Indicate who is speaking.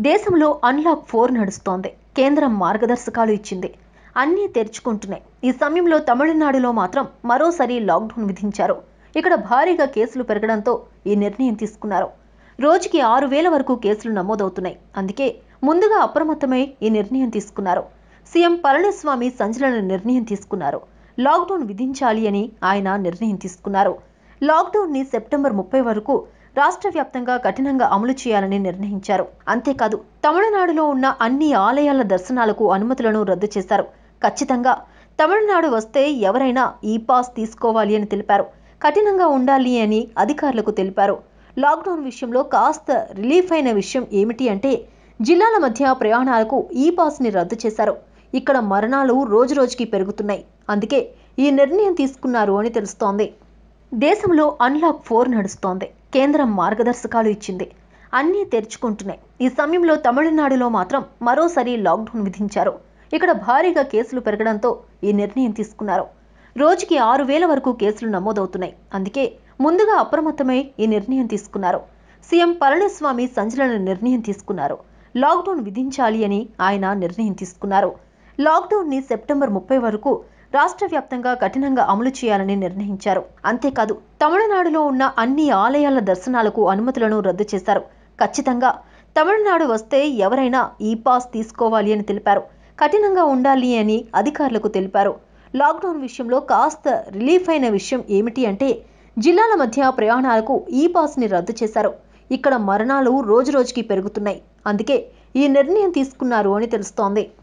Speaker 1: దేశంలో unlock four నడుస్తోంది కేంద్రం మార్గదర్శకాలు ఇచ్చింది అన్నీ తెరుచుకుంటున్నాయి ఈ సమయంలో తమిళనాడులో మాత్రం మరోసారి లాక్డౌన్ విధించారు ఇక్కడ భారీగా కేసులు పెరగడంతో ఈ నిర్ణయం తీసుకున్నారు రోజుకి ఆరు వేల వరకు కేసులు నమోదవుతున్నాయి అందుకే ముందుగా అప్రమత్తమై ఈ నిర్ణయం తీసుకున్నారు సీఎం పళనిస్వామి సంచలన నిర్ణయం తీసుకున్నారు లాక్డౌన్ విధించాలి అని ఆయన నిర్ణయం తీసుకున్నారు లాక్డౌన్ని సెప్టెంబర్ ముప్పై వరకు రాష్ట్ర వ్యాప్తంగా కఠినంగా అమలు చేయాలని నిర్ణయించారు అంతేకాదు తమిళనాడులో ఉన్న అన్ని ఆలయాల దర్శనాలకు అనుమతులను రద్దు చేశారు ఖచ్చితంగా తమిళనాడు వస్తే ఎవరైనా ఈ పాస్ తీసుకోవాలి అని తెలిపారు కఠినంగా ఉండాలి అని అధికారులకు తెలిపారు లాక్డౌన్ విషయంలో కాస్త రిలీఫ్ అయిన విషయం ఏమిటి అంటే జిల్లాల మధ్య ప్రయాణాలకు ఈ పాస్ని రద్దు చేశారు ఇక్కడ మరణాలు రోజురోజుకి పెరుగుతున్నాయి అందుకే ఈ నిర్ణయం తీసుకున్నారు అని తెలుస్తోంది దేశంలో అన్లాక్ ఫోర్ నడుస్తోంది కేంద్రం మార్గదర్శకాలు ఇచ్చింది అన్నీ తెరుచుకుంటున్నాయి ఈ సమయంలో తమిళనాడులో మాత్రం మరోసారి లాక్డౌన్ విధించారు ఇక్కడ భారీగా కేసులు పెరగడంతో ఈ నిర్ణయం తీసుకున్నారు రోజుకి ఆరు వేల వరకు కేసులు నమోదవుతున్నాయి అందుకే ముందుగా అప్రమత్తమై ఈ నిర్ణయం తీసుకున్నారు సీఎం పళనిస్వామి సంచలన నిర్ణయం తీసుకున్నారు లాక్డౌన్ విధించాలి అని ఆయన నిర్ణయం తీసుకున్నారు లాక్డౌన్ని సెప్టెంబర్ ముప్పై వరకు రాష్ట్ర వ్యాప్తంగా కఠినంగా అమలు చేయాలని నిర్ణయించారు అంతేకాదు తమిళనాడులో ఉన్న అన్ని ఆలయాల దర్శనాలకు అనుమతులను రద్దు చేశారు ఖచ్చితంగా తమిళనాడు వస్తే ఎవరైనా ఈ పాస్ తీసుకోవాలి అని తెలిపారు కఠినంగా ఉండాలి అని అధికారులకు తెలిపారు లాక్డౌన్ విషయంలో కాస్త రిలీఫ్ అయిన విషయం ఏమిటి అంటే జిల్లాల మధ్య ప్రయాణాలకు ఈ పాస్ని రద్దు చేశారు ఇక్కడ మరణాలు రోజురోజుకి పెరుగుతున్నాయి అందుకే ఈ నిర్ణయం తీసుకున్నారు అని తెలుస్తోంది